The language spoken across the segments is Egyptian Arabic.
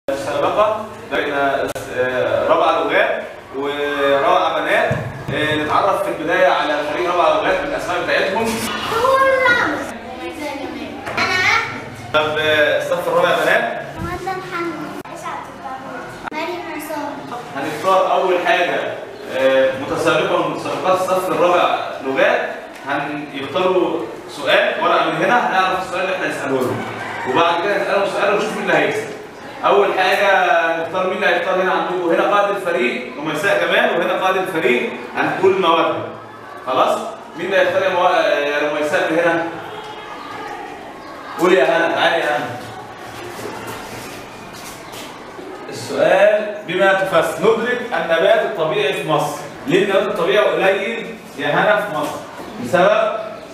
السابقة بين آه، رابعة لغات ورابعة بنات آه، نتعرف في البداية على فريق رابعة لغات بالأسماء بتاعتهم هو الرامز أنا أحمد طب آه، الصف الرابع بنات مهند محمد إسعاد الطاهر مريم عصام هنختار أول حاجة آه، متسابقة من متسابقات الصف الرابع لغات هيختاروا سؤال ورقة من هنا هنعرف السؤال اللي احنا هنسأله لهم وبعد كده نسألهم سؤال ونشوف مين اللي هيكسب أول حاجة نختار مين اللي هيختار هنا عندكم هنا قائد الفريق ومساء كمان وهنا قائد الفريق هنقول مواهب خلاص مين اللي هيختار يا موا- يا رميساء من هنا؟ قولي يا هنا تعالي يا هنا السؤال بما تفسر ندرك النبات الطبيعي في مصر ليه النبات الطبيعي قليل يا هنا في مصر بسبب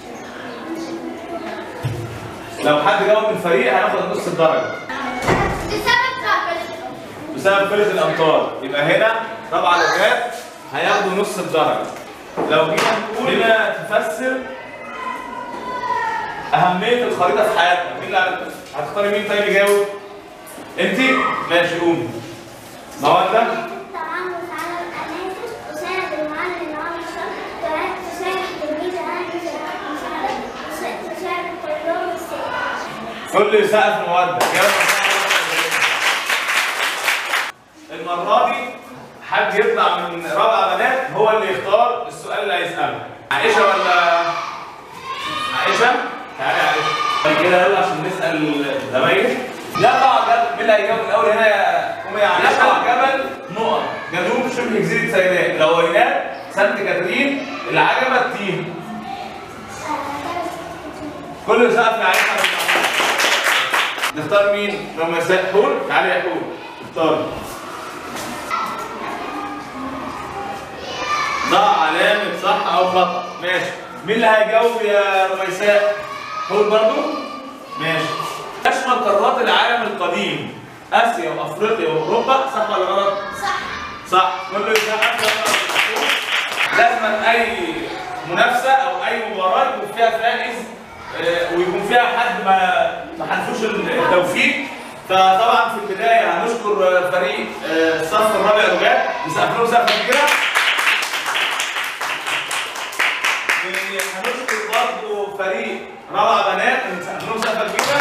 لو حد جاوب من الفريق هناخد نص الدرجه بسبب طاقة بسبب قله الامطار يبقى هنا طبعا لغات هياخدوا نص الدرجه لو جينا نقول بما تفسر اهميه الخريطه في حياتنا مين اللي هتختاري مين طيب يجاوب انت ماشي قومي مواد التعامل على الأماكن تساعد المعلم إن هو يشرح تساعد التلميذ على المساعدة تساعد الطلاب السائل كل سقف مودة المرة دي حد يطلع من رابعة بنات هو اللي يختار السؤال اللي هيسأله عائشة ولا عائشة؟ تعالي يا عائشة طيب كده يلا عشان نسأل الزمايل يقع جبل مين اللي هيجاوب الأول هنا يا أم يا عائشة؟ يقع جبل نقط جنوب شبه جزيرة سيناء الأولينات سانت كاترين العجبة التين كل سقف عائشة نختار مين؟ لما يسأل حور تعالي يا حور اختار ضع علامة صح أو خطأ ماشي مين اللي هيجاوب يا رميساء؟ حور برضو؟ ماشي تشمل قارات العالم القديم آسيا وأفريقيا وأوروبا صح ولا غلط؟ صح صح كل سقف لازم اي منافسه او اي مباراه يكون فيها فائز آه، ويكون فيها حد ما ما حلفوش التوفيق فطبعا في البدايه هنشكر آه، فريق آه، الصف الرابع لغات نسقف لهم سقفه كبيره وهنشكر برضه فريق رابع بنات نسقف لهم سقفه كبيره